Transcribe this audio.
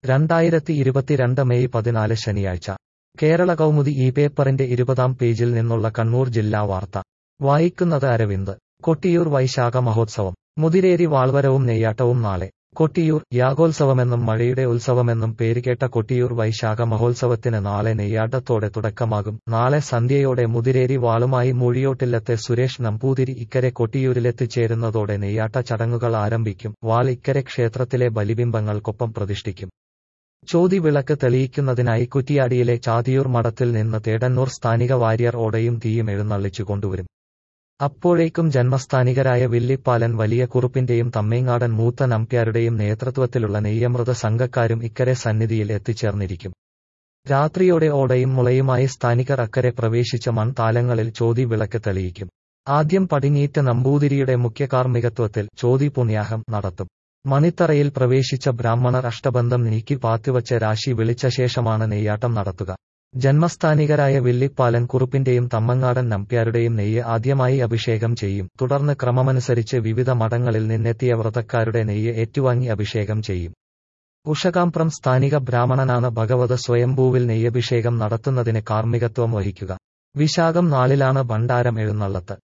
രണ്ടായിരത്തി ഇരുപത്തിരണ്ട് മെയ് പതിനാല് ശനിയാഴ്ച കേരള കൗമുദി ഈ പേപ്പറിന്റെ ഇരുപതാം പേജിൽ നിന്നുള്ള കണ്ണൂർ ജില്ലാ വാർത്ത വായിക്കുന്നത് അരവിന്ദ് കൊട്ടിയൂർ വൈശാഖ മഹോത്സവം മുതിരേരി വാൾവരവും നെയ്യാട്ടവും നാളെ കൊട്ടിയൂർ യാഗോത്സവമെന്നും മഴയുടെ ഉത്സവമെന്നും പേരുകേട്ട കൊട്ടിയൂർ വൈശാഖ മഹോത്സവത്തിന് നാളെ നെയ്യാട്ടത്തോടെ തുടക്കമാകും നാളെ സന്ധ്യയോടെ മുതിരേരി വാളുമായി മൂഴിയോട്ടില്ലത്തെ സുരേഷ് നമ്പൂതിരി ഇക്കരെ കൊട്ടിയൂരിലെത്തിച്ചേരുന്നതോടെ നെയ്യാട്ട ചടങ്ങുകൾ ആരംഭിക്കും വാൾ ഇക്കരെ ക്ഷേത്രത്തിലെ ബലിബിംബങ്ങൾക്കൊപ്പം പ്രതിഷ്ഠിക്കും ചോതി വിളക്ക് തെളിയിക്കുന്നതിനായി കുറ്റിയാടിയിലെ ചാതിയൂർ മഠത്തിൽ നിന്ന് തേടന്നൂർ സ്ഥാനിക വാര്യർ ഓടയും തീയും എഴുന്നള്ളിച്ചു കൊണ്ടുവരും അപ്പോഴേക്കും ജന്മസ്ഥാനികരായ വില്ലിപ്പാലൻ വലിയ കുറുപ്പിന്റെയും തമ്മേങ്ങാടൻ മൂത്ത നമ്പ്യാരുടെയും നേതൃത്വത്തിലുള്ള നെയ്യമൃത സംഘക്കാരും ഇക്കരെ സന്നിധിയിൽ എത്തിച്ചേർന്നിരിക്കും രാത്രിയോടെ ഓടയും മുളയുമായി സ്ഥാനികർ അക്കരെ പ്രവേശിച്ച മൺതാലങ്ങളിൽ ചോതി വിളക്ക് തെളിയിക്കും ആദ്യം പടിഞ്ഞീറ്റ നമ്പൂതിരിയുടെ മുഖ്യ കാർമ്മികത്വത്തിൽ ചോതി പുണ്യാഹം നടത്തും മണിത്തറയിൽ പ്രവേശിച്ച ബ്രാഹ്മണർ അഷ്ടബന്ധം നീക്കി പാത്തിവച്ച രാശി വിളിച്ച ശേഷമാണ് നെയ്യാട്ടം നടത്തുക ജന്മസ്ഥാനികരായ വില്ലിപ്പാലൻ കുറുപ്പിന്റെയും തമ്മങ്ങാടൻ നമ്പ്യാരുടെയും നെയ്യ് ആദ്യമായി അഭിഷേകം ചെയ്യും തുടർന്ന് ക്രമമനുസരിച്ച് വിവിധ മഠങ്ങളിൽ നിന്നെത്തിയ വ്രതക്കാരുടെ നെയ്യ് ഏറ്റുവാങ്ങി അഭിഷേകം ചെയ്യും ഉഷകാംപ്രം സ്ഥാനിക ബ്രാഹ്മണനാണ് ഭഗവത സ്വയംഭൂവിൽ നെയ്യഭിഷേകം നടത്തുന്നതിന് കാർമ്മികത്വം വഹിക്കുക വിശാഖം നാളിലാണ് ഭണ്ഡാരം എഴുന്നള്ളത്ത്